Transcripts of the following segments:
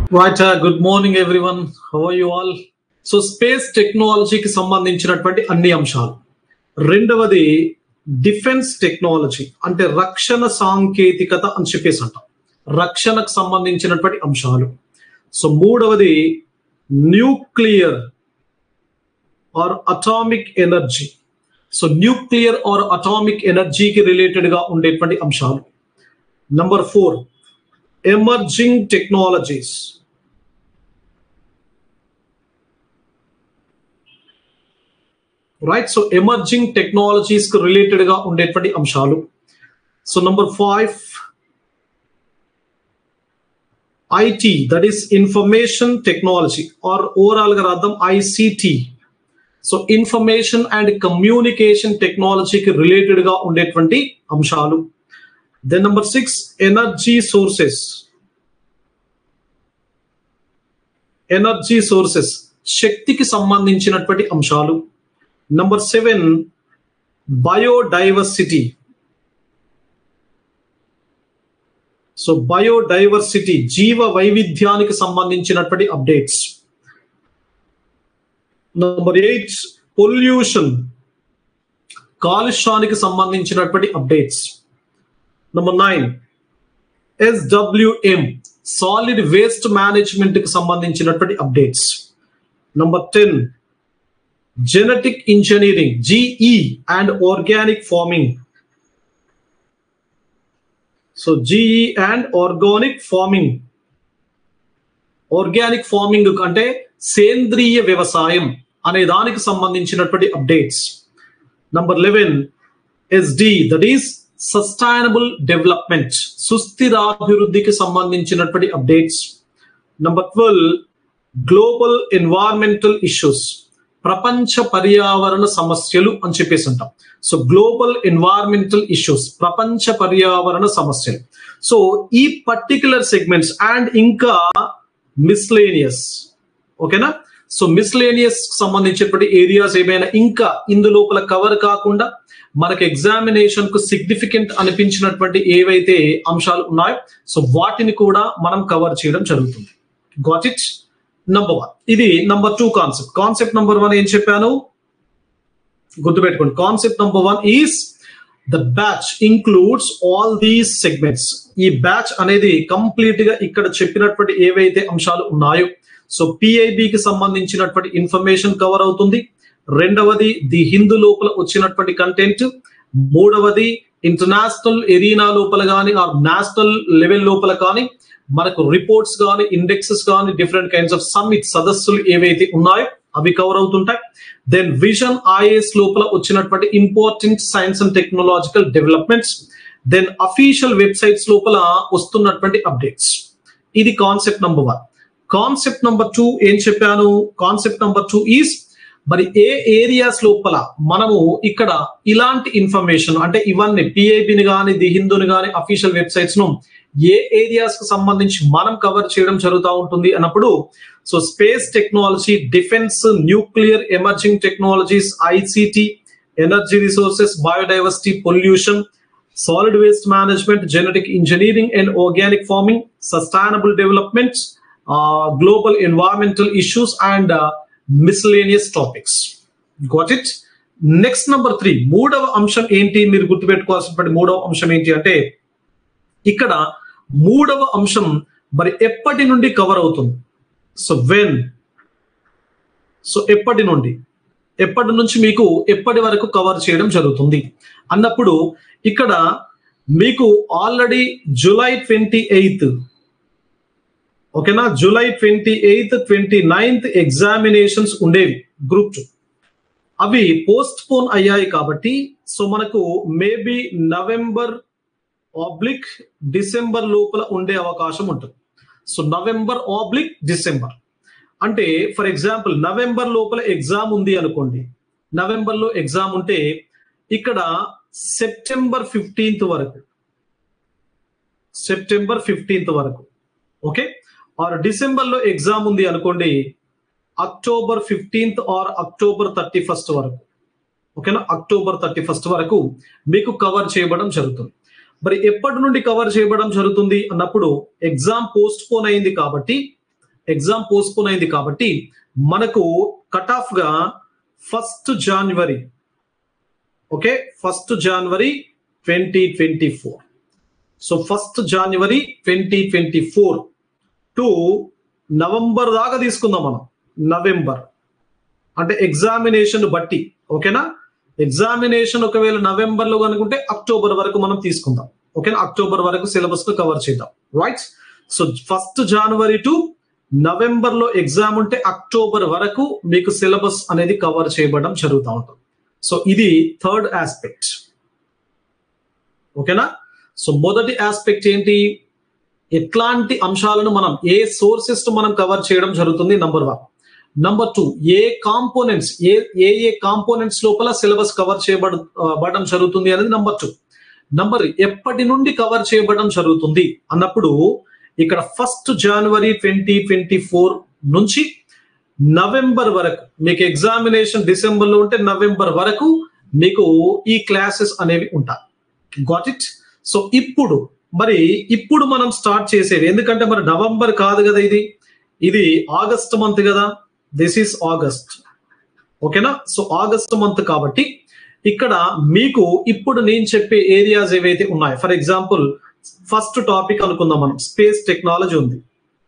Right, uh, good morning everyone. How are you all? So space టెక్నాలజీకి సంబంధించినటువంటి అన్ని అంశాలు రెండవది డిఫెన్స్ టెక్నాలజీ అంటే రక్షణ సాంకేతికత అని చెప్పేసి అంటాం రక్షణకు సంబంధించినటువంటి అంశాలు సో మూడవది nuclear or atomic energy so nuclear or atomic ఎనర్జీకి రిలేటెడ్ గా ఉండేటువంటి అంశాలు number four emerging technologies right so emerging technologies కి రిలేటెడ్ గా ఉండేటువంటి అంశాలు so number five IT that is information technology or overall గా రాద్దాం ICT so information and communication టెక్నాలజీకి రిలేటెడ్ గా ఉండేటువంటి అంశాలు then number six energy sources energy sources శక్తికి సంబంధించినటువంటి అంశాలు number seven biodiversity so biodiversity జీవ వైవిధ్యానికి సంబంధించినటువంటి అప్డేట్స్ నంబర్ ఎయిట్ పొల్యూషన్ కాలుష్యానికి సంబంధించినటువంటి updates number nine SWM solid waste management కి సంబంధించినటువంటి updates number ten genetic engineering GE and organic farming so GE and organic farming organic farming అంటే సేంద్రియ వ్యవసాయం అనే దానికి సంబంధించినటువంటి updates number eleven SD that is sustainable development సుస్థిరాభివృద్ధికి సంబంధించినటువంటి updates number twelve global environmental issues ప్రపంచ పర్యావరణ సమస్యలు అని చెప్పేసి అంటాం సో గ్లోబల్ ఎన్వైర్మెంటల్ ఇష్యూస్ ప్రపంచ పర్యావరణ సమస్యలు సో ఈ పర్టికులర్ సెగ్మెంట్స్ అండ్ ఇంకా మిస్లేనియస్ ఓకేనా సో మిస్లేనియస్ సంబంధించినటువంటి ఏరియాస్ ఏమైనా ఇంకా ఇందు లోపల కవర్ కాకుండా మనకి ఎగ్జామినేషన్ కు సిగ్నిఫికెంట్ అనిపించినటువంటి ఏవైతే అంశాలు ఉన్నాయో సో వాటిని కూడా మనం కవర్ చేయడం జరుగుతుంది గాట్ ఇట్ నంబర్ వన్ ఇది number two concept concept number one ఏం చెప్పాను గుర్తుపెట్టుకోండి concept number one is the batch includes all these segments ఈ బ్యాచ్ అనేది కంప్లీట్ గా ఇక్కడ చెప్పినటువంటి ఏవైతే అంశాలు ఉన్నాయో సో పిఐబికి సంబంధించినటువంటి ఇన్ఫర్మేషన్ కవర్ అవుతుంది రెండవది ది హిందూ లోపల వచ్చినటువంటి కంటెంట్ మూడవది ఇంటర్నేషనల్ ఎరీనా లోపల కానీ ఆర్ నేషనల్ లెవెల్ లోపల కానీ మనకు రిపోర్ట్స్ కానీ ఇండెక్సెస్ కానీ డిఫరెంట్ కైండ్స్ ఆఫ్ సమ్మిట్ సదస్సులు ఏవైతే ఉన్నాయో అవి కవర్ అవుతుంటాయి దెన్ విజన్ ఐఏఎస్ లోపల వచ్చినటువంటి important science and technological developments then official websites లోపల వస్తున్నటువంటి అప్డేట్స్ ఇది concept number one concept number two ఏం చెప్పాను కాన్సెప్ట్ నంబర్ టూ ఈస్ మరి ఏ ఏరియాస్ లోపల మనము ఇక్కడ ఇలాంటి ఇన్ఫర్మేషన్ అంటే ఇవన్నీ పిఐబిని కానీ ది హిందూని కానీ అఫీషియల్ వెబ్సైట్స్ ను ఏ ఏరియాస్ కు సంబంధించి మనం కవర్ చేయడం జరుగుతూ ఉంటుంది అన్నప్పుడు so space technology defence nuclear emerging technologies ICT energy resources biodiversity pollution solid waste management genetic engineering and organic farming sustainable development global environmental issues and miscellaneous topics got it next number three మూడవ అంశం ఏంటి మీరు గుర్తుపెట్టుకోవాల్సినటువంటి మూడవ అంశం ఏంటి అంటే ఇక్కడ మూడవ అంశం మరి ఎప్పటి నుండి కవర్ అవుతుంది సో వెన్ సో ఎప్పటి నుండి ఎప్పటి నుంచి మీకు ఎప్పటి వరకు కవర్ చేయడం జరుగుతుంది అన్నప్పుడు ఇక్కడ మీకు ఆల్రెడీ జూలై ట్వంటీ ఎయిత్ ఓకేనా July twenty eighth twenty ninth examinations ఉండేవి గ్రూప్ టూ అవి పోస్ట్ పోన్ అయ్యాయి కాబట్టి సో మనకు మేబీ నవంబర్ ఆబ్లిక్ డిసెంబర్ లోపల ఉండే అవకాశం ఉంటుంది సో నవంబర్ ఆబ్లిక్ డిసెంబర్ అంటే ఫర్ ఎగ్జాంపుల్ నవంబర్ లోపల ఎగ్జామ్ ఉంది అనుకోండి నవంబర్ లో ఎగ్జామ్ ఉంటే ఇక్కడ సెప్టెంబర్ ఫిఫ్టీన్త్ వరకు సెప్టెంబర్ ఫిఫ్టీన్త్ వరకు ఓకే ఆర్ డిసెంబర్ లో ఎగ్జామ్ ఉంది అనుకోండి October fifteenth or October thirty first వరకు ఓకేనా అక్టోబర్ థర్టీ ఫస్ట్ వరకు మీకు కవర్ చేయబడడం జరుగుతుంది మరి ఎప్పటి నుండి కవర్ చేయబడడం జరుగుతుంది అన్నప్పుడు ఎగ్జామ్ పోస్ట్ పోన్ అయింది కాబట్టి ఎగ్జామ్ పోస్ట్పోన్ అయింది కాబట్టి మనకు కట్ ఆఫ్ గా first January okay first January twenty twenty four so first January twenty twenty four to November దాకా తీసుకుందాం మనం నవంబర్ అంటే ఎగ్జామినేషన్ బట్టి ఓకేనా ఎగ్జామినేషన్ ఒకవేళ నవంబర్ లో కనుకుంటే అక్టోబర్ వరకు మనం తీసుకుందాం ఓకేనా అక్టోబర్ వరకు సిలబస్ ను కవర్ చేద్దాం right so first January to November లో ఎగ్జామ్ ఉంటే అక్టోబర్ వరకు మీకు సిలబస్ అనేది కవర్ చేయబడడం జరుగుతూ ఉంటుంది సో ఇది థర్డ్ ఆస్పెక్ట్ ఓకేనా సో మొదటి ఆస్పెక్ట్ ఏంటి ఎట్లాంటి అంశాలను మనం ఏ సోర్సెస్ మనం కవర్ చేయడం జరుగుతుంది నంబర్ వన్ నంబర్ టూ ఏ కాంపోనెంట్స్ ఏ ఏ ఏ కాంపోనెంట్స్ లోపల సిలబస్ కవర్ చేయబడడం జరుగుతుంది అనేది నంబర్ టూ నంబర్ ఎప్పటి నుండి కవర్ చేయబడడం జరుగుతుంది అన్నప్పుడు ఇక్కడ first January twenty twenty four నుంచి నవంబర్ వరకు మీకు ఎగ్జామినేషన్ డిసెంబర్ లో ఉంటే నవంబర్ వరకు మీకు ఈ క్లాసెస్ అనేవి ఉంటాయి గాట్ ఇట్ సో ఇప్పుడు మరి ఇప్పుడు మనం స్టార్ట్ చేసేది ఎందుకంటే మరి నవంబర్ కాదు కదా ఇది ఇది ఆగస్ట్ మంత్ కదా దిస్ ఈస్ ఆగస్ట్ ఓకేనా సో ఆగస్ట్ మంత్ కాబట్టి ఇక్కడ మీకు ఇప్పుడు నేను చెప్పే ఏరియాస్ ఏవైతే ఉన్నాయో ఫర్ ఎగ్జాంపుల్ ఫస్ట్ టాపిక్ అనుకుందాం మనం స్పేస్ టెక్నాలజీ ఉంది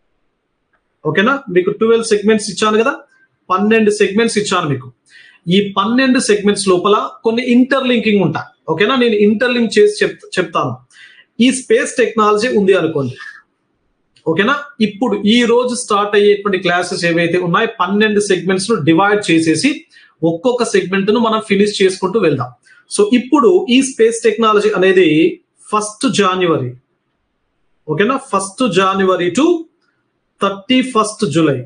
ఓకేనా మీకు ట్వెల్వ్ సెగ్మెంట్స్ ఇచ్చాను కదా పన్నెండు సెగ్మెంట్స్ ఇచ్చాను మీకు ఈ పన్నెండు సెగ్మెంట్స్ లోపల కొన్ని ఇంటర్లింకింగ్ ఉంటాయి ఓకేనా నేను ఇంటర్లింక్ చేసి చెప్ చెప్తాను ఈ స్పేస్ టెక్నాలజీ ఉంది అనుకోండి ఓకేనా ఇప్పుడు ఈ రోజు స్టార్ట్ అయ్యేటువంటి క్లాసెస్ ఏవైతే ఉన్నాయో పన్నెండు సెగ్మెంట్స్ ను డివైడ్ చేసేసి ఒక్కొక్క సెగ్మెంట్ ను మనం ఫినిష్ చేసుకుంటూ వెళ్దాం సో ఇప్పుడు ఈ స్పేస్ టెక్నాలజీ అనేది ఫస్ట్ జనవరి ఓకేనా first January to thirty first July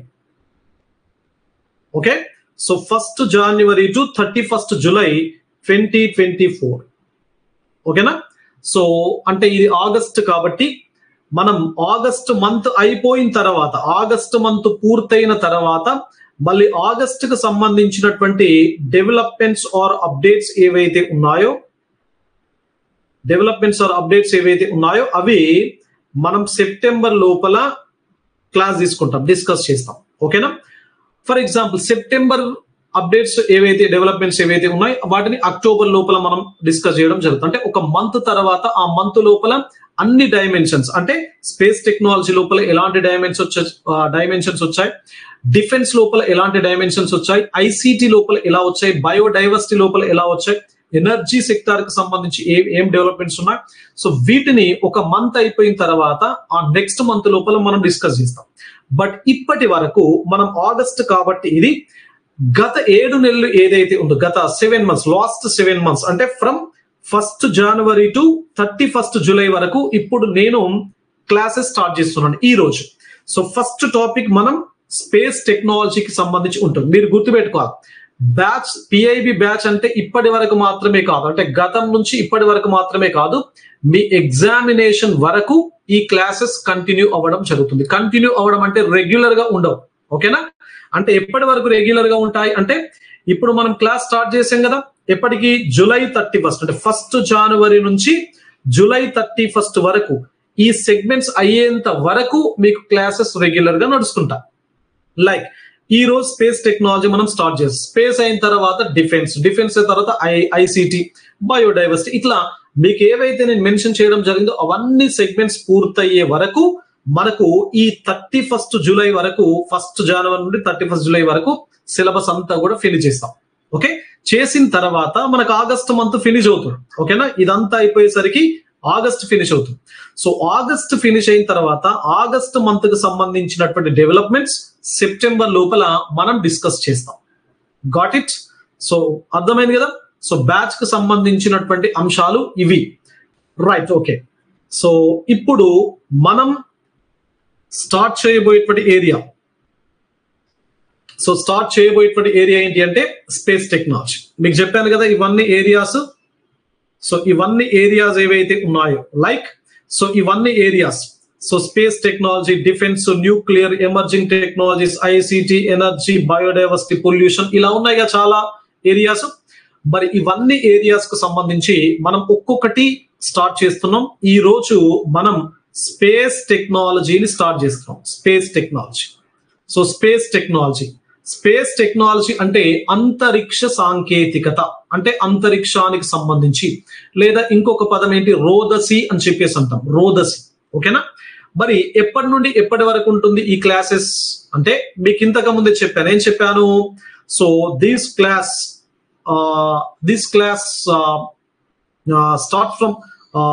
okay so first January to thirty first July twenty twenty four ఓకేనా సో అంటే ఇది ఆగస్ట్ కాబట్టి మనం ఆగస్ట్ మంత్ అయిపోయిన తర్వాత ఆగస్ట్ మంత్ పూర్తయిన తర్వాత మళ్ళీ ఆగస్ట్ కు సంబంధించినటువంటి డెవలప్మెంట్స్ ఆర్ అప్డేట్స్ ఏవైతే ఉన్నాయో డెవలప్మెంట్స్ ఆర్ అప్డేట్స్ ఏవైతే ఉన్నాయో అవి మనం సెప్టెంబర్ లోపల క్లాస్ తీసుకుంటాం డిస్కస్ చేస్తాం ఓకేనా ఫర్ ఎగ్జాంపుల్ సెప్టెంబర్ అప్డేట్స్ ఏవైతే డెవలప్మెంట్స్ ఏవైతే ఉన్నాయో వాటిని అక్టోబర్ లోపల మనం డిస్కస్ చేయడం జరుగుతుంది అంటే ఒక మంత్ తర్వాత ఆ మంత్ లోపల అన్ని డైమెన్షన్స్ అంటే స్పేస్ టెక్నాలజీ లోపల ఎలాంటి డైమెన్షన్స్ వచ్చాయి డైమెన్షన్స్ వచ్చాయి డిఫెన్స్ లోపల ఎలాంటి డైమెన్షన్స్ వచ్చాయి ఐసీటీ లోపల ఎలా వచ్చాయి బయోడైవర్సిటీ లోపల ఎలా వచ్చాయి ఎనర్జీ సెక్టార్ కి సంబంధించి ఏ ఏం డెవలప్మెంట్స్ ఉన్నాయి సో వీటిని ఒక మంత్ అయిపోయిన తర్వాత ఆ నెక్స్ట్ మంత్ లోపల మనం డిస్కస్ చేస్తాం బట్ ఇప్పటి వరకు మనం ఆగస్ట్ కాబట్టి ఇది గత ఏడు నెలలు ఏదైతే ఉందో గత seven months last seven months అంటే from first January to thirty first July వరకు ఇప్పుడు నేను క్లాసెస్ స్టార్ట్ చేస్తున్నాను ఈ రోజు సో ఫస్ట్ టాపిక్ మనం స్పేస్ టెక్నాలజీకి సంబంధించి ఉంటుంది మీరు గుర్తుపెట్టుకోవాలి బ్యాచ్ పిఐబి బ్యాచ్ అంటే ఇప్పటి వరకు మాత్రమే కాదు అంటే గతం నుంచి ఇప్పటి వరకు మాత్రమే కాదు మీ ఎగ్జామినేషన్ వరకు ఈ క్లాసెస్ కంటిన్యూ అవ్వడం జరుగుతుంది కంటిన్యూ అవ్వడం అంటే రెగ్యులర్ గా ఉండవు ఓకేనా అంటే ఎప్పటి వరకు రెగ్యులర్ గా ఉంటాయి అంటే ఇప్పుడు మనం క్లాస్ స్టార్ట్ చేసాం కదా ఎప్పటికి జూలై థర్టీ ఫస్ట్ అంటే ఫస్ట్ జనవరి నుంచి జూలై థర్టీ ఫస్ట్ వరకు ఈ సెగ్మెంట్స్ అయ్యేంత వరకు మీకు క్లాసెస్ రెగ్యులర్ గా నడుస్తుంటాయి లైక్ ఈ రోజు స్పేస్ టెక్నాలజీ మనం స్టార్ట్ చేస్తాం స్పేస్ అయిన తర్వాత డిఫెన్స్ డిఫెన్స్ అయిన తర్వాత ఐ ఐసిటి బయోడైవర్సిటీ ఇట్లా మీకు ఏవైతే నేను మెన్షన్ చేయడం జరిగిందో అవన్నీ సెగ్మెంట్స్ పూర్తయ్యే వరకు మనకు ఈ థర్టీ ఫస్ట్ జూలై వరకు ఫస్ట్ జనవరి నుండి థర్టీ ఫస్ట్ జూలై వరకు సిలబస్ అంతా కూడా ఫినిష్ చేస్తాం ఓకే చేసిన తర్వాత మనకు ఆగస్ట్ మంత్ ఫినిష్ అవుతుంది ఓకేనా ఇదంతా అయిపోయేసరికి ఆగస్ట్ ఫినిష్ అవుతుంది సో ఆగస్ట్ ఫినిష్ అయిన తర్వాత ఆగస్ట్ మంత్ కు సంబంధించినటువంటి డెవలప్మెంట్స్ సెప్టెంబర్ లోపల మనం డిస్కస్ చేస్తాం గాట్ ఇట్ సో అర్థమైంది కదా సో బ్యాచ్ కు సంబంధించినటువంటి అంశాలు ఇవి రైట్ ఓకే సో ఇప్పుడు మనం స్టార్ట్ చేయబోయేటువంటి ఏరియా సో స్టార్ట్ చేయబోయేటువంటి ఏరియా ఏంటి అంటే స్పేస్ టెక్నాలజీ మీకు చెప్పాను కదా ఇవన్నీ ఏరియాస్ సో ఇవన్నీ ఏరియాస్ ఏవైతే ఉన్నాయో లైక్ సో ఇవన్నీ areas so space technology defence nuclear emerging technologies ICT energy biodiversity pollution ఇలా ఉన్నాయి కదా చాలా ఏరియాస్ మరి ఇవన్నీ ఏరియాస్ కు సంబంధించి మనం ఒక్కొక్కటి స్టార్ట్ చేస్తున్నాం ఈ రోజు మనం స్పేస్ టెక్నాలజీని స్టార్ట్ చేస్తున్నాం space technology so space technology space technology అంటే అంతరిక్ష సాంకేతికత అంటే అంతరిక్షానికి సంబంధించి లేదా ఇంకొక పదం ఏంటి రోదసి అని చెప్పేసి అంటాం రోదసి ఓకేనా మరి ఎప్పటి నుండి ఎప్పటి వరకు ఉంటుంది ఈ క్లాసెస్ అంటే మీకు ఇంతకు ముందే చెప్పాను ఏం చెప్పాను so this class this class start from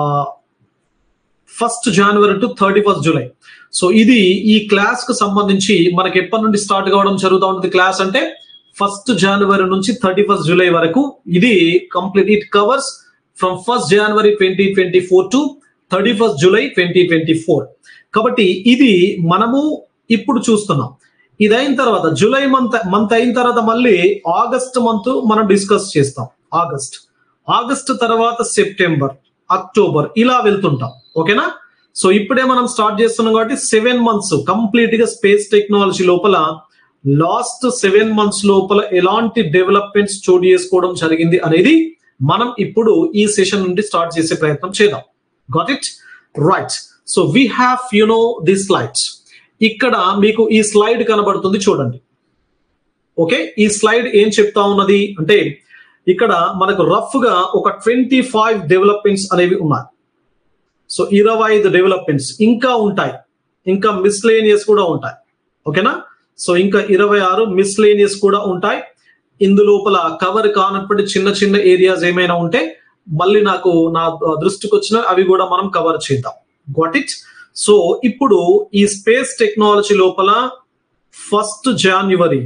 first January to thirty first July so ఇది ఈ క్లాస్ కు సంబంధించి మనకి ఎప్పటి నుండి స్టార్ట్ కావడం జరుగుతూ ఉంటుంది క్లాస్ అంటే ఫస్ట్ జనవరి నుంచి థర్టీ ఫస్ట్ జూలై వరకు ఇది complete it covers from first January twenty twenty four to thirty first July twenty twenty four కాబట్టి ఇది మనము ఇప్పుడు చూస్తున్నాం ఇది అయిన తర్వాత జూలై మంత్ మంత్ అయిన తర్వాత మళ్ళీ ఆగస్ట్ మంత్ మనం డిస్కస్ చేస్తాం ఆగస్ట్ ఆగస్ట్ తర్వాత సెప్టెంబర్ అక్టోబర్ ఇలా వెళ్తుంటాం ఓకేనా సో ఇప్పుడే మనం స్టార్ట్ చేస్తున్నాం కాబట్టి సెవెన్ మంత్స్ కంప్లీట్ గా స్పేస్ టెక్నాలజీ లోపల లాస్ట్ సెవెన్ మంత్స్ లోపల ఎలాంటి డెవలప్మెంట్స్ చోటు చేసుకోవడం జరిగింది అనేది మనం ఇప్పుడు ఈ సెషన్ నుండి స్టార్ట్ చేసే ప్రయత్నం చేద్దాం got it right so we have you know the slides ఇక్కడ మీకు ఈ స్లైడ్ కనబడుతుంది చూడండి ఓకే ఈ స్లైడ్ ఏం చెప్తా ఉన్నది అంటే ఇక్కడ మనకు రఫ్ గా ఒక ట్వంటీ ఫైవ్ డెవలప్మెంట్స్ అనేవి ఉన్నాయి సో ఇరవై ఐదు డెవలప్మెంట్స్ ఇంకా ఉంటాయి ఇంకా మిస్లేనియస్ కూడా ఉంటాయి ఓకేనా సో ఇంకా ఇరవై ఆరు మిస్లేనియస్ కూడా ఉంటాయి ఇందులోపల కవర్ కానటువంటి చిన్న చిన్న ఏరియాస్ ఏమైనా ఉంటే మళ్ళీ నాకు నా దృష్టికి వచ్చిన అవి కూడా మనం కవర్ చేద్దాం గాట్ ఇట్ సో ఇప్పుడు ఈ స్పేస్ టెక్నాలజీ లోపల first January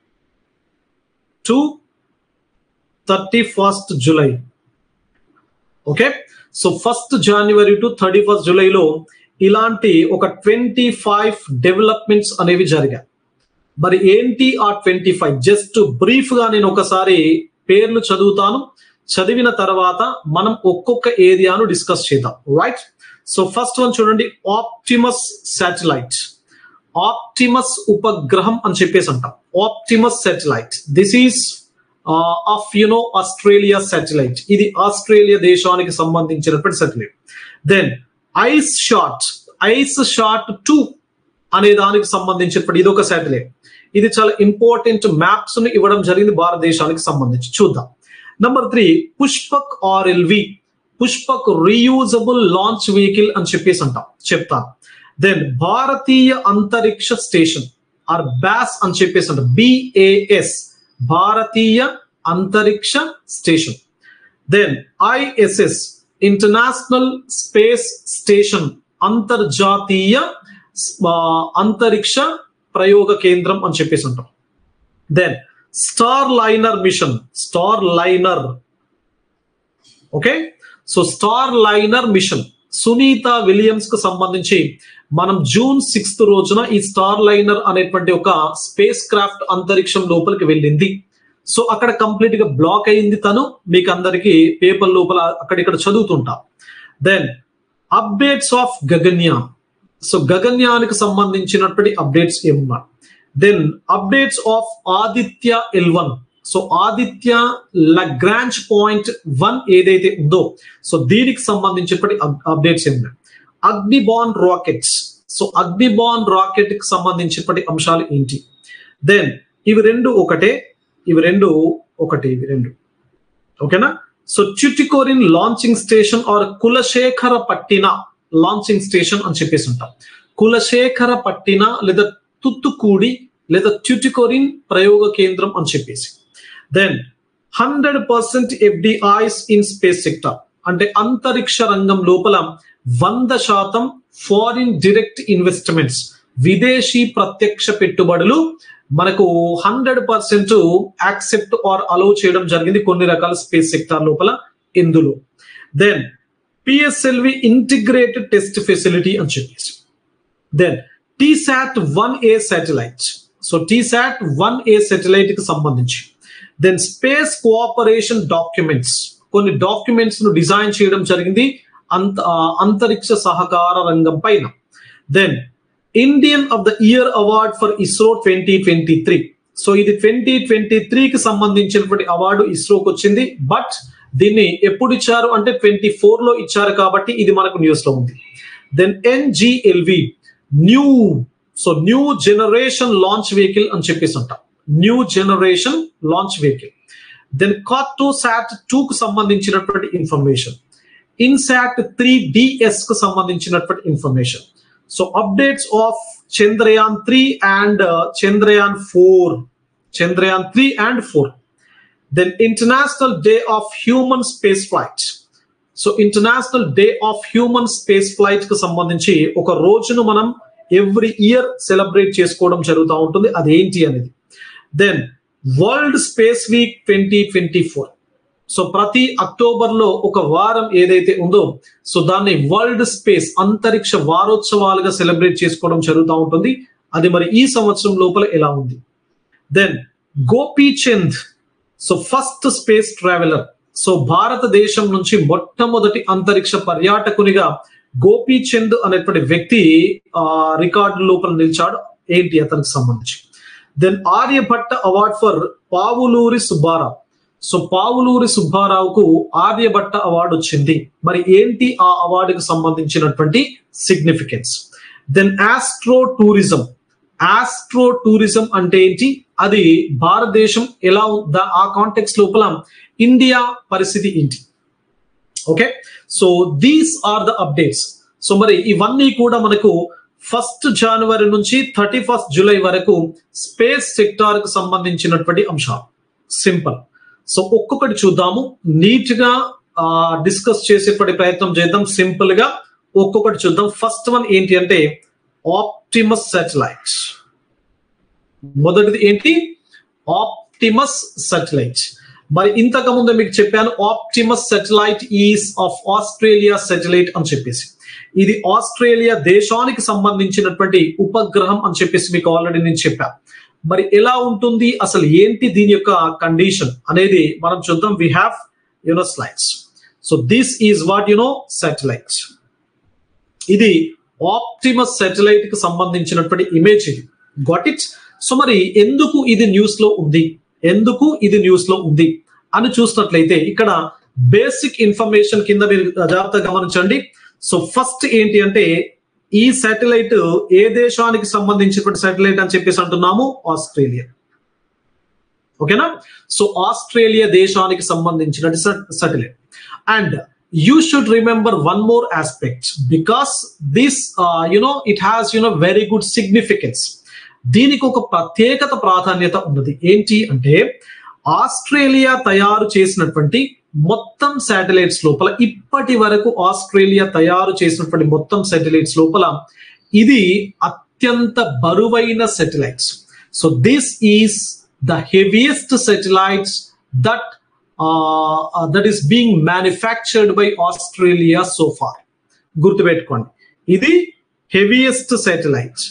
to thirty first July okay so first January to thirty first జూలైలో ఇలాంటి ఒక ట్వంటీ ఫైవ్ డెవలప్మెంట్స్ అనేవి జరిగాయి మరి ఏంటి ఆ ట్వంటీ ఫైవ్ జస్ట్ బ్రీఫ్ గా నేను ఒకసారి పేర్లు చదువుతాను చదివిన తర్వాత మనం ఒక్కొక్క ఏరియాను డిస్కస్ చేద్దాం రైట్ సో ఫస్ట్ వన్ చూడండి ఆప్టిమస్ శాటిలైట్ ఆప్టిమస్ ఉపగ్రహం అని చెప్పేసి అంటాం Optimus satellite this is of you know Australia satellite ఇది ఆస్ట్రేలియా దేశానికి సంబంధించినటువంటి satellite then ICESat ICESat two అనే దానికి సంబంధించినటువంటి ఇది ఒక శాటిలైట్ ఇది చాలా ఇంపార్టెంట్ మ్యాప్స్ ను ఇవ్వడం జరిగింది భారతదేశానికి సంబంధించి చూద్దాం number three Pushpak RLV Pushpak reusable launch vehicle అని చెప్పేసి అంటాం చెప్తాను then Bharatiya Antariksh station or బ్యాస్ అని చెప్పేసి అంటాం BAS Bharatiya Antariksh station then ISS international space station అంతర్జాతీయ అంతరిక్ష ప్రయోగ కేంద్రం అని చెప్పేసి అంటాం then Starliner mission Starliner okay so Starliner mission Sunita Williams కు సంబంధించి మనం జూన్ సిక్స్త్ రోజున ఈ స్టార్ లైనర్ అనేటువంటి ఒక స్పేస్ క్రాఫ్ట్ అంతరిక్షం లోపలికి వెళ్ళింది సో అక్కడ కంప్లీట్ గా బ్లాక్ అయింది తను మీకు అందరికి పేపర్ లోపల అక్కడిక్కడ చదువుతుంటా then updates of Gaganyaan so గగన్యానికి సంబంధించినటువంటి అప్డేట్స్ ఏమున్నా then updates of Aditya L one so Aditya Lagrange point one ఏదైతే ఉందో సో దీనికి సంబంధించినటువంటి అప్డేట్స్ ఏమున్నాయి Agnibaan rockets so Agnibaan rocket కి సంబంధించినటువంటి అంశాలు ఏంటి దెన్ ఇవి రెండు ఒకటే ఇవి రెండు ఒకటి ఇవి రెండు ఓకేనా so Tuticorin launching station or Kulasekarapattinam launching station అని చెప్పేసి ఉంటాం కులశేఖర పట్టిన లేదా తుత్తుకూడి లేదా ట్యూటికోరిన్ ప్రయోగ కేంద్రం అని చెప్పేసి then hundred percent FDIs in space sector అంటే అంతరిక్ష రంగం లోపల వంద శాతం ఫారిన్ డైరెక్ట్ ఇన్వెస్ట్మెంట్స్ విదేశీ ప్రత్యక్ష పెట్టుబడులు మనకు hundred percent accept or allow చేయడం జరిగింది కొన్ని రకాల స్పేస్ సెక్టార్ లోపల ఇందులో then PSLV integrated test facility అని చెప్పేసి then TSAT one A satellite so TSAT one A satellite కి సంబంధించి దెన్ స్పేస్ కోఆపరేషన్ డాక్యుమెంట్స్ కొన్ని డాక్యుమెంట్స్ ను డిజైన్ చేయడం జరిగింది అంత అంతరిక్ష సహకార రంగం పైన then Indian of the year award for ISRO twenty twenty three so ఇది ట్వంటీ ట్వంటీ త్రీకి సంబంధించినటువంటి అవార్డు ఇస్రోకి వచ్చింది బట్ దీన్ని ఎప్పుడు ఇచ్చారు అంటే ట్వంటీ ఫోర్ లో ఇచ్చారు కాబట్టి ఇది మనకు న్యూస్ లో ఉంది then NGLV new so new generation launch vehicle అని చెప్పేసి అంటాం new generation launch vehicle then Cartosat two కు సంబంధించినటువంటి ఇన్ఫర్మేషన్ ఇన్సాట్ త్రీ డిఎస్ కు సంబంధించినటువంటి information so updates of Chandrayaan three and Chandrayaan four Chandrayaan three and four then international day of human space flight so international day of human space flight కు సంబంధించి ఒక రోజును మనం every year celebrate చేసుకోవడం జరుగుతూ ఉంటుంది అదేంటి అనేది then world space week twenty twenty four so ప్రతి అక్టోబర్ లో ఒక వారం ఏదైతే ఉందో సో దాన్ని వరల్డ్ స్పేస్ అంతరిక్ష వారోత్సవాలుగా సెలబ్రేట్ చేసుకోవడం జరుగుతూ ఉంటుంది అది మరి ఈ సంవత్సరం లోపల ఎలా ఉంది then Gopichand so first space traveller so భారతదేశం నుంచి మొట్టమొదటి అంతరిక్ష పర్యాటకునిగా గోపీచంద్ అనేటువంటి వ్యక్తి ఆ రికార్డు లోపల నిలిచాడు ఏంటి అతనికి సంబంధించి then Aryabhata award for Pavuluri Subbarao so Pavuluri సుబ్బారావుకు ఆర్యభట్ట అవార్డు వచ్చింది మరి ఏంటి ఆ అవార్డుకు సంబంధించినటువంటి significance then astro tourism astro tourism అంటే ఏంటి అది భారతదేశం ఎలా ఉందా ఆ కాంటెక్స్ లోపల ఇండియా పరిస్థితి ఏంటి okay so these are the updates so మరి ఇవన్నీ కూడా మనకు ఫస్ట్ జనవరి నుంచి థర్టీ ఫస్ట్ జూలై వరకు స్పేస్ సెక్టార్ కు సంబంధించినటువంటి అంశాలు సింపుల్ సో ఒక్కొక్కటి చూద్దాము నీట్ గా డిస్కస్ చేసేటువంటి ప్రయత్నం చేద్దాం సింపుల్ గా ఒక్కొక్కటి చూద్దాం ఫస్ట్ వన్ ఏంటి అంటే ఆప్టిమస్ సాటిలైట్ మొదటిది ఏంటి ఆప్టిమస్ సాటిలైట్ మరి ఇంతకు ముందు మీకు చెప్పాను Optimus satellite is of Australia satellite అని చెప్పేసి ఇది ఆస్ట్రేలియా దేశానికి సంబంధించినటువంటి ఉపగ్రహం అని చెప్పేసి మీకు ఆల్రెడీ నేను చెప్పాను మరి ఎలా ఉంటుంది అసలు ఏంటి దీని యొక్క కండిషన్ అనేది మనం చూద్దాం we have you know slides so this is what you know satellite ఇది ఆప్టిమస్ సాటిలైట్ కి సంబంధించినటువంటి ఇమేజ్ ఇది గాట్ ఇట్ సో మరి ఎందుకు ఇది న్యూస్ లో ఉంది ఎందుకు ఇది న్యూస్ లో ఉంది అని చూసినట్లయితే ఇక్కడ బేసిక్ ఇన్ఫర్మేషన్ కింద మీరు జాగ్రత్తగా గమనించండి సో ఫస్ట్ ఏంటి అంటే ఈ శాటిలైట్ ఏ దేశానికి సంబంధించినటువంటి శాటిలైట్ అని చెప్పేసి అంటున్నాము ఆస్ట్రేలియా ఓకేనా సో ఆస్ట్రేలియా దేశానికి సంబంధించిన satellite and you should remember one more aspect because this you know it has you know very good significance దీనికి ఒక ప్రత్యేకత ప్రాధాన్యత ఉన్నది ఏంటి అంటే ఆస్ట్రేలియా తయారు చేసినటువంటి మొత్తం శాటిలైట్స్ లోపల ఇప్పటి వరకు ఆస్ట్రేలియా తయారు చేసినటువంటి మొత్తం శాటిలైట్స్ లోపల ఇది అత్యంత బరువైన satellites so this is the heaviest satellites that that is being manufactured by Australia so far గుర్తుపెట్టుకోండి ఇది హెవియెస్ట్ శాటిలైట్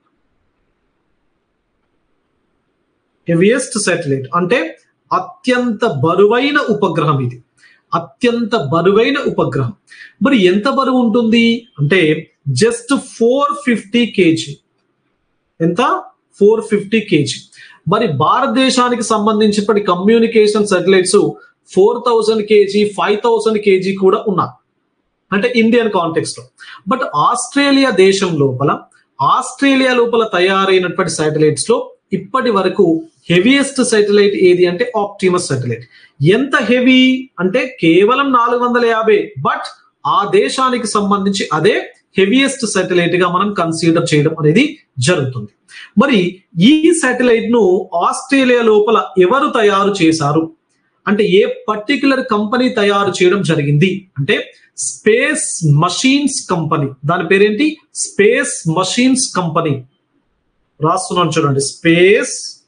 హెవియెస్ట్ శాటిలైట్ అంటే అత్యంత బరువైన ఉపగ్రహం ఇది అత్యంత బరువైన ఉపగ్రహం మరి ఎంత బరువు ఉంటుంది అంటే జస్ట్ ఫోర్ ఫిఫ్టీ కేజీ ఎంత ఫోర్ ఫిఫ్టీ కేజీ మరి భారతదేశానికి సంబంధించినటువంటి communication satellites four thousand KG five thousand KG కూడా ఉన్నాయి అంటే ఇండియన్ కాంటెక్స్ట్ లో బట్ ఆస్ట్రేలియా దేశం లోపల ఆస్ట్రేలియా లోపల తయారైనటువంటి శాటిలైట్స్ లో ఇప్పటి వరకు హెవీయెస్ట్ శాటిలైట్ ఏది అంటే ఆప్టిమస్ శాటిలైట్ ఎంత హెవీ అంటే కేవలం నాలుగు వందల యాభై బట్ ఆ దేశానికి సంబంధించి అదే హెవీయెస్ట్ శాటిలైట్ గా మనం కన్సిడర్ చేయడం అనేది జరుగుతుంది మరి ఈ శాటిలైట్ ను ఆస్ట్రేలియా లోపల ఎవరు తయారు చేశారు అంటే ఏ పర్టికులర్ కంపెనీ తయారు చేయడం జరిగింది అంటే స్పేస్ మషీన్స్ కంపెనీ దాని పేరేంటి స్పేస్ మషీన్స్ కంపెనీ రాస్తున్నాను చూడండి స్పేస్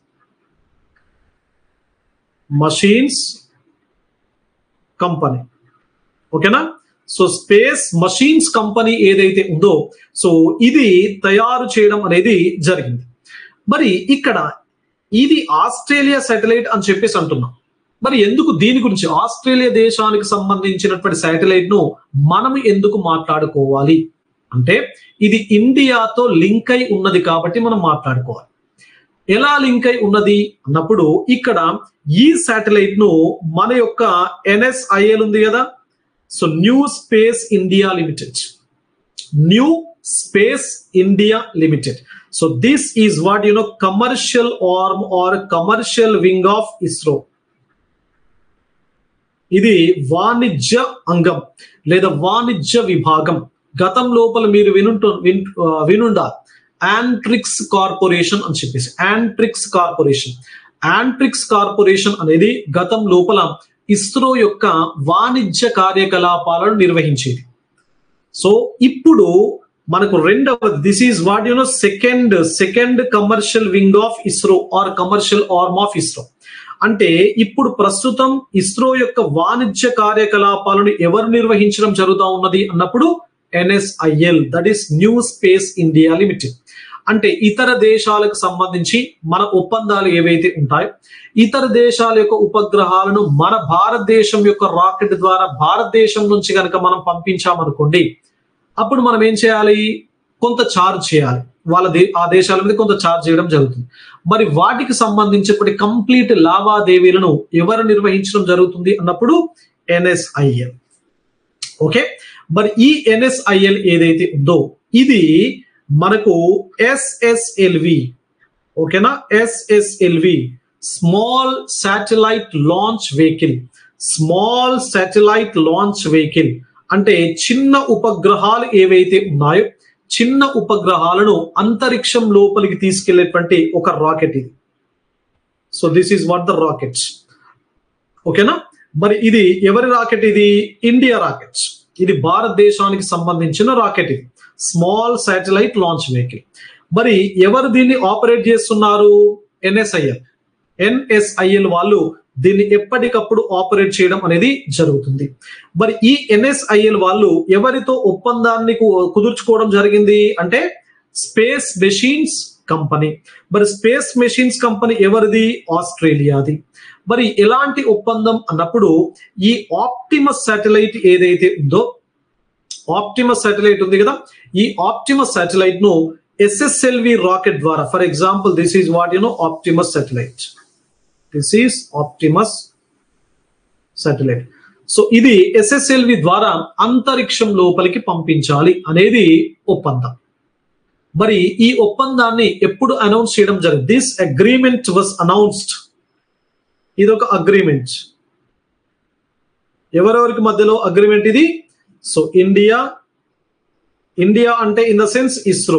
మషీన్స్ కంపెనీ ఓకేనా సో స్పేస్ మషీన్స్ కంపెనీ ఏదైతే ఉందో సో ఇది తయారు చేయడం అనేది జరిగింది మరి ఇక్కడ ఇది ఆస్ట్రేలియా శాటిలైట్ అని చెప్పేసి అంటున్నాం మరి ఎందుకు దీని గురించి ఆస్ట్రేలియా దేశానికి సంబంధించినటువంటి శాటిలైట్ ను మనం ఎందుకు మాట్లాడుకోవాలి అంటే ఇది ఇండియాతో లింక్ అయి ఉన్నది కాబట్టి మనం మాట్లాడుకోవాలి ఎలా లింక్ అయి ఉన్నది అన్నప్పుడు ఇక్కడ ఈ శాటిలైట్ ను మన యొక్క ఎన్ఎస్ఐఎల్ ఉంది కదా so new space India limited new space India limited so this is what you know commercial arm or commercial wing of ISRO ఇది వాణిజ్య అంగం లేదా వాణిజ్య విభాగం గతం లోపల మీరు వినుంటు విన్- ఆ, వినుండాలి యాంట్రిక్స్ కార్పొరేషన్ అని చెప్పేసి యాంట్రిక్స్ కార్పొరేషన్ యాంట్రిక్స్ కార్పొరేషన్ అనేది గతం లోపల ఇస్రో యొక్క వాణిజ్య కార్యకలాపాలను నిర్వహించేది సో ఇప్పుడు మనకు రెండవ this is what you know second second commercial wing of ISRO or commercial arm of ISRO అంటే ఇప్పుడు ప్రస్తుతం ఇస్రో యొక్క వాణిజ్య కార్యకలాపాలను ఎవరు నిర్వహించడం జరుగుతూ ఉన్నది అన్నప్పుడు NSIL that is new space India limited అంటే ఇతర దేశాలకు సంబంధించి మన ఒప్పందాలు ఏవైతే ఉంటాయో ఇతర దేశాల యొక్క ఉపగ్రహాలను మన భారతదేశం యొక్క రాకెట్ ద్వారా భారతదేశం నుంచి కనుక మనం పంపించామనుకోండి అప్పుడు మనం ఏం చేయాలి కొంత ఛార్జ్ చేయాలి వాళ్ళ దే ఆ దేశాల మీద కొంత ఛార్జ్ చేయడం జరుగుతుంది మరి వాటికి సంబంధించినటువంటి కంప్లీట్ లావాదేవీలను ఎవరు నిర్వహించడం జరుగుతుంది అన్నప్పుడు ఎన్ఎస్ఐఎల్ ఓకే మరి ఈ ఎన్ఎస్ఐఎల్ ఏదైతే ఉందో ఇది మనకు ఎస్ఎస్ఎల్వి ఓకేనా SSLV small satellite launch vehicle small satellite launch vehicle అంటే చిన్న ఉపగ్రహాలు ఏవైతే ఉన్నాయో చిన్న ఉపగ్రహాలను అంతరిక్షం లోపలికి తీసుకెళ్లేటువంటి ఒక రాకెట్ ఇది so this is what the rockets ఓకేనా మరి ఇది ఎవరి రాకెట్ ఇది ఇండియా రాకెట్స్ ఇది భారతదేశానికి సంబంధించిన రాకెట్ ఇది స్మాల్ శాటిలైట్ లాంచ్ వెహికల్ మరి ఎవరు దీన్ని ఆపరేట్ చేస్తున్నారు ఎన్ఎస్ఐఎల్ ఎన్ఎస్ఐఎల్ వాళ్ళు దీన్ని ఎప్పటికప్పుడు ఆపరేట్ చేయడం అనేది జరుగుతుంది మరి ఈ ఎన్ఎస్ఐఎల్ వాళ్ళు ఎవరితో ఒప్పందాన్ని కు- కుదుర్చుకోవడం జరిగింది అంటే స్పేస్ మెషిన్స్ కంపెనీ మరి స్పేస్ మెషిన్స్ కంపెనీ ఎవరిది ఆస్ట్రేలియాది మరి ఎలాంటి ఒప్పందం అన్నప్పుడు ఈ ఆప్టిమస్ శాటిలైట్ ఏదైతే ఉందో ఆప్టిమస్ శాటిలైట్ ఉంది కదా ఈ ఆప్టిమస్ శాటిలైట్ ను ఎస్ఎస్ఎల్వి రాకెట్ ద్వారా for example this is what you know Optimus satellite this is Optimus satellite so ఇది ఎస్ఎస్ఎల్వి ద్వారా అంతరిక్షం లోపలికి పంపించాలి అనేది ఒప్పందం మరి ఈ ఒప్పందాన్ని ఎప్పుడు అనౌన్స్ చేయడం జరిగింది దిస్ అగ్రిమెంట్ వాస్ అనౌన్స్డ్ ఇది ఒక అగ్రిమెంట్ ఎవరెవరికి మధ్యలో అగ్రిమెంట్ ఇది సో ఇండియా ఇండియా అంటే in the sense ISRO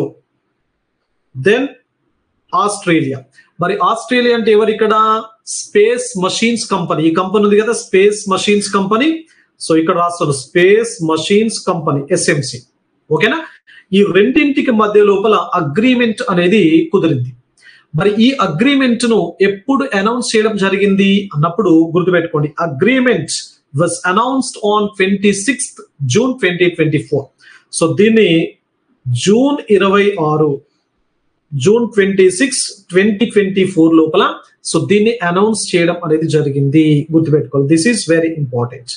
then Australia మరి ఆస్ట్రేలియా అంటే ఎవరు ఇక్కడ స్పేస్ మషీన్స్ కంపెనీ ఈ కంపెనీ ఉంది కదా స్పేస్ మషీన్స్ కంపెనీ సో ఇక్కడ రాస్తారు స్పేస్ మషీన్స్ కంపెనీ ఎస్ఎంసి ఓకేనా ఈ రెండింటికి మధ్య లోపల అగ్రిమెంట్ అనేది కుదిరింది మరి ఈ అగ్రిమెంట్ ను ఎప్పుడు అనౌన్స్ చేయడం జరిగింది అన్నప్పుడు గుర్తుపెట్టుకోండి agreement was announced on twenty sixth June twenty twenty four so దీన్ని జూన్ ఇరవై ఆరు June twenty six twenty twenty four లోపల సో దీన్ని అనౌన్స్ చేయడం అనేది జరిగింది గుర్తుపెట్టుకోవాలి దిస్ ఈస్ వెరీ ఇంపార్టెంట్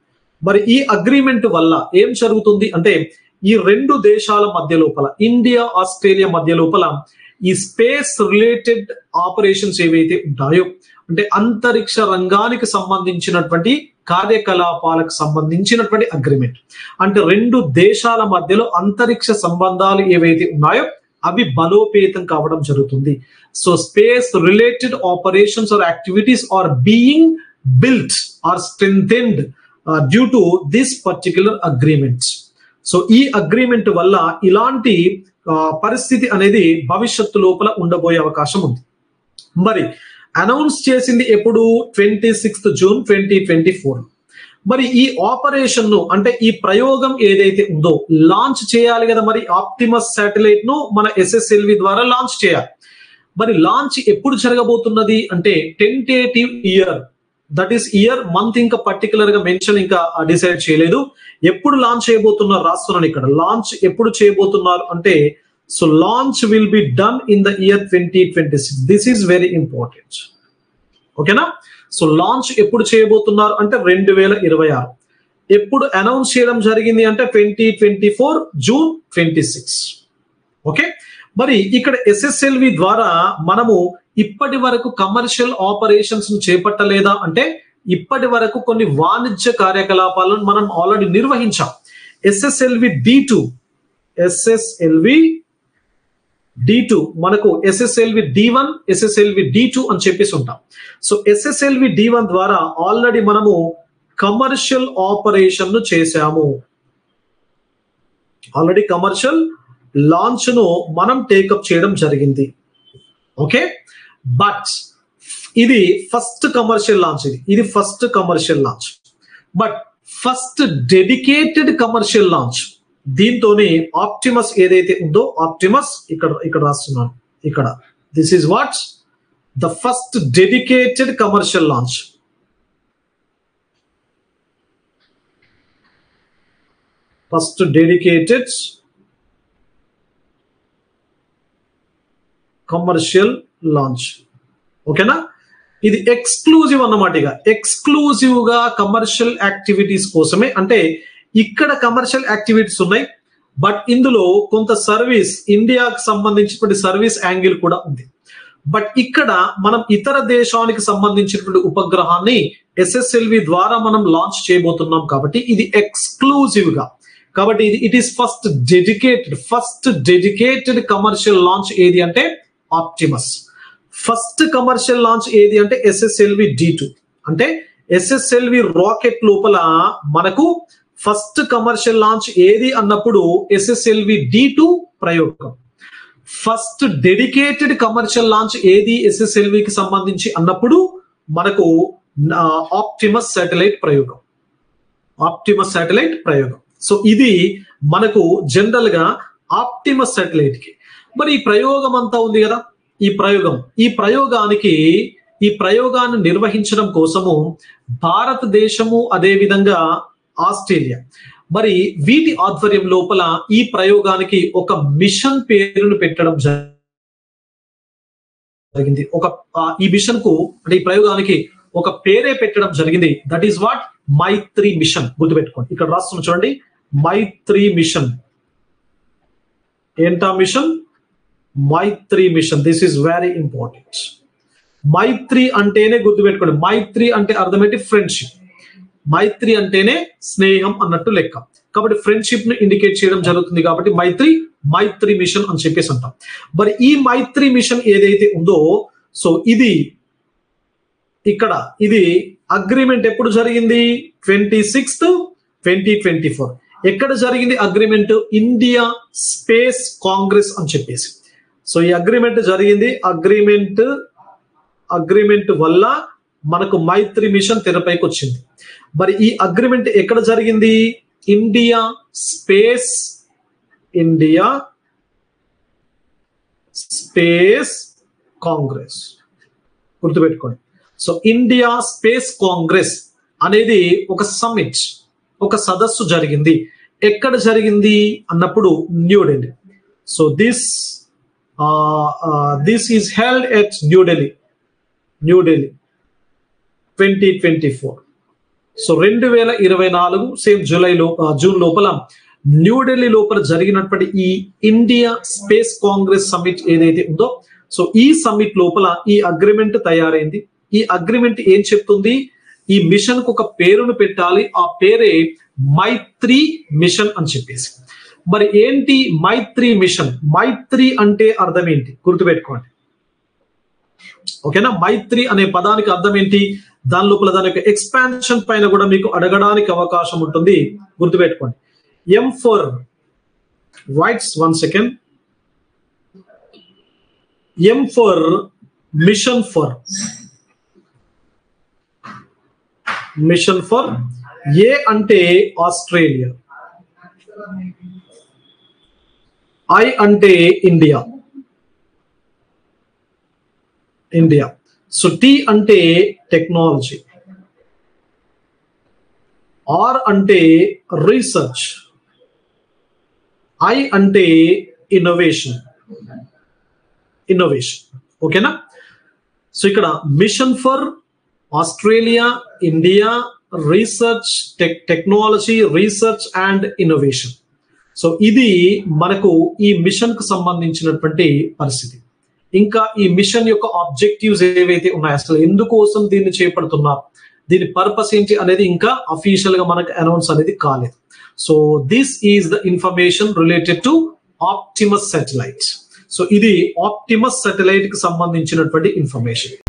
మరి ఈ అగ్రిమెంట్ వల్ల ఏం జరుగుతుంది అంటే ఈ రెండు దేశాల మధ్య లోపల ఇండియా ఆస్ట్రేలియా మధ్య లోపల ఈ స్పేస్ రిలేటెడ్ ఆపరేషన్స్ ఏవైతే ఉంటాయో అంటే అంతరిక్ష రంగానికి సంబంధించినటువంటి కార్యకలాపాలకు సంబంధించినటువంటి అగ్రిమెంట్ అంటే రెండు దేశాల మధ్యలో అంతరిక్ష సంబంధాలు ఏవైతే ఉన్నాయో అవి బలోపేతం కావడం జరుగుతుంది so space related operations or activities are being built or strengthened due to this particular agreements so ఈ అగ్రిమెంట్ వల్ల ఇలాంటి ఆ, పరిస్థితి అనేది భవిష్యత్తు లోపల ఉండబోయే అవకాశం ఉంది మరి అనౌన్స్ చేసింది ఎప్పుడు twenty sixth June twenty twenty four మరి ఈ ఆపరేషన్ ను అంటే ఈ ప్రయోగం ఏదైతే ఉందో లాంచ్ చేయాలి కదా మరి ఆప్టిమస్ శాటిలైట్ ను మన ఎస్ఎస్ఎల్వి ద్వారా లాంచ్ చేయాలి మరి లాంచ్ ఎప్పుడు జరగబోతున్నది అంటే tentative year that is year month ఇంకా పర్టికులర్ గా మెన్షన్ ఇంకా డిసైడ్ చేయలేదు ఎప్పుడు లాంచ్ చేయబోతున్నారు రాస్తున్నాను ఇక్కడ లాంచ్ ఎప్పుడు చేయబోతున్నారు అంటే so launch will be done in the year twenty twenty six this is very important ఓకేనా సో లాంచ్ ఎప్పుడు చేయబోతున్నారు అంటే రెండు వేల ఇరవై ఆరు ఎప్పుడు అనౌన్స్ చేయడం జరిగింది అంటే twenty twenty four June twenty six okay మరి ఇక్కడ ఎస్ఎస్ఎల్వి ద్వారా మనము ఇప్పటి వరకు కమర్షియల్ ఆపరేషన్స్ చేపట్టలేదా అంటే ఇప్పటి వరకు కొన్ని వాణిజ్య కార్యకలాపాలను మనం ఆల్రెడీ నిర్వహించాం SSLV D two SSLV D two మనకు SSLV D one SSLV D two అని చెప్పేసి ఉంటాం సో ఎస్ఎస్ఎల్వి డి వన్ ద్వారా ఆల్రెడీ మనము కమర్షియల్ ఆపరేషన్ ను చేశాము ఆల్రెడీ కమర్షియల్ లాంచ్ ను మనం టేకప్ చేయడం జరిగింది ఓకే బట్ ఇది ఫస్ట్ కమర్షియల్ లాంచ్ ఇది ఇది first commercial launch but first dedicated commercial launch దీంతోనే ఆప్టిమస్ ఏదైతే ఉందో ఆప్టిమస్ ఇక్కడ ఇక్కడ రాస్తున్నాను ఇక్కడ this is what the first dedicated commercial launch first dedicated commercial launch ఓకేనా ఇది ఎక్స్క్లూజివ్ అన్నమాట ఇక ఎక్స్క్లూజివ్ గా కమర్షియల్ యాక్టివిటీస్ కోసమే అంటే ఇక్కడ కమర్షియల్ యాక్టివిటీస్ ఉన్నాయి బట్ ఇందులో కొంత సర్వీస్ ఇండియాకి సంబంధించినటువంటి సర్వీస్ యాంగిల్ కూడా ఉంది బట్ ఇక్కడ మనం ఇతర దేశానికి సంబంధించినటువంటి ఉపగ్రహాన్ని ఎస్ఎస్ఎల్వి ద్వారా మనం లాంచ్ చేయబోతున్నాం కాబట్టి ఇది ఎక్స్క్లూజివ్ గా కాబట్టి ఇది it is first dedicated first dedicated commercial launch ఏది అంటే ఆప్టిమస్ ఫస్ట్ కమర్షియల్ లాంచ్ ఏది అంటే ఎస్ఎస్ఎల్వి డి టూ అంటే ఎస్ఎస్ఎల్వి రాకెట్ లోపల మనకు ఫస్ట్ కమర్షియల్ లాంచ్ ఏది అన్నప్పుడు ఎస్ఎస్ఎల్వి డి టూ ప్రయోగం ఫస్ట్ డెడికేటెడ్ కమర్షియల్ లాంచ్ ఏది ఎస్ఎస్ఎల్వికి సంబంధించి అన్నప్పుడు మనకు ఆప్టిమస్ శాటిలైట్ ప్రయోగం ఆప్టిమస్ శాటిలైట్ ప్రయోగం సో ఇది మనకు జనరల్ గా ఆప్టిమస్ శాటిలైట్ కి మరి ఈ ప్రయోగం అంతా ఉంది కదా ఈ ప్రయోగం ఈ ప్రయోగానికి ఈ ప్రయోగాన్ని నిర్వహించడం కోసము భారతదేశము అదే విధంగా ఆస్ట్రేలియా మరి వీటి ఆధ్వర్యం లోపల ఈ ప్రయోగానికి ఒక మిషన్ పేరును పెట్టడం జరిగింది ఒక ఈ మిషన్ కు అంటే ఈ ప్రయోగానికి ఒక పేరే పెట్టడం జరిగింది that is what Maitri mission గుర్తుపెట్టుకోండి ఇక్కడ రాస్తున్న చూడండి మైత్రి మిషన్ ఏంటా mission Maitri mission this is very important Maitri అంటేనే గుర్తుపెట్టుకోండి మైత్రి అంటే అర్థం ఏంటి ఫ్రెండ్షిప్ మైత్రి అంటేనే స్నేహం అన్నట్టు లెక్క కాబట్టి ఫ్రెండ్షిప్ ను ఇండికేట్ చేయడం జరుగుతుంది కాబట్టి మైత్రి మైత్రి మిషన్ అని చెప్పేసి అంటాం మరి ఈ మైత్రి మిషన్ ఏదైతే ఉందో సో ఇది ఇక్కడ ఇది అగ్రిమెంట్ ఎప్పుడు జరిగింది twenty sixth twenty twenty four ఎక్కడ జరిగింది అగ్రిమెంట్ ఇండియా స్పేస్ కాంగ్రెస్ అని చెప్పేసి సో ఈ అగ్రిమెంట్ జరిగింది అగ్రిమెంట్ అగ్రిమెంట్ వల్ల మనకు మైత్రి మిషన్ తెరపైకి వచ్చింది మరి ఈ అగ్రిమెంట్ ఎక్కడ జరిగింది India Space India Space Congress గుర్తుపెట్టుకోండి సో ఇండియా స్పేస్ కాంగ్రెస్ అనేది ఒక సమ్మిట్ ఒక సదస్సు జరిగింది ఎక్కడ జరిగింది అన్నప్పుడు New Delhi so this this is held at New Delhi New Delhi twenty twenty four so రెండు వేల ఇరవై నాలుగు సేమ్ జూలై లో జూన్ లోపల న్యూఢిల్లీ లోపల జరిగినటువంటి ఈ ఇండియా స్పేస్ కాంగ్రెస్ సమ్మిట్ ఏదైతే ఉందో సో ఈ సమ్మిట్ లోపల ఈ అగ్రిమెంట్ తయారైంది ఈ అగ్రిమెంట్ ఏం చెప్తుంది ఈ మిషన్ కు ఒక పేరును పెట్టాలి ఆ పేరే మైత్రి మిషన్ అని చెప్పేసి మరి ఏంటి మైత్రి మిషన్ మైత్రి అంటే అర్థం ఏంటి గుర్తుపెట్టుకోండి ఓకేనా మైత్రి అనే పదానికి అర్థం ఏంటి దాని లోపల దాని యొక్క ఎక్స్పాన్షన్ పైన కూడా మీకు అడగడానికి అవకాశం ఉంటుంది గుర్తుపెట్టుకోండి M for rights one second M for mission for mission for A అంటే ఆస్ట్రేలియా ఐ అంటే ఇండియా ఇండియా సో టీ అంటే టెక్నాలజీ ఆర్ అంటే రీసెర్చ్ ఐ అంటే ఇన్నోవేషన్ ఇన్నోవేషన్ ఓకేనా సో ఇక్కడ mission for Australia India research tech technology research and innovation so ఇది మనకు ఈ మిషన్ కు సంబంధించినటువంటి పరిస్థితి ఇంకా ఈ మిషన్ యొక్క ఆబ్జెక్టివ్స్ ఏవైతే ఉన్నాయో అసలు ఎందుకోసం దీన్ని చేపడుతున్నారు దీని పర్పస్ ఏంటి అనేది ఇంకా అఫీషియల్ గా మనకు అనౌన్స్ అనేది కాలేదు so this is the information related to Optimus satellite so ఇది ఆప్టిమస్ సాటిలైట్ కి సంబంధించినటువంటి ఇన్ఫర్మేషన్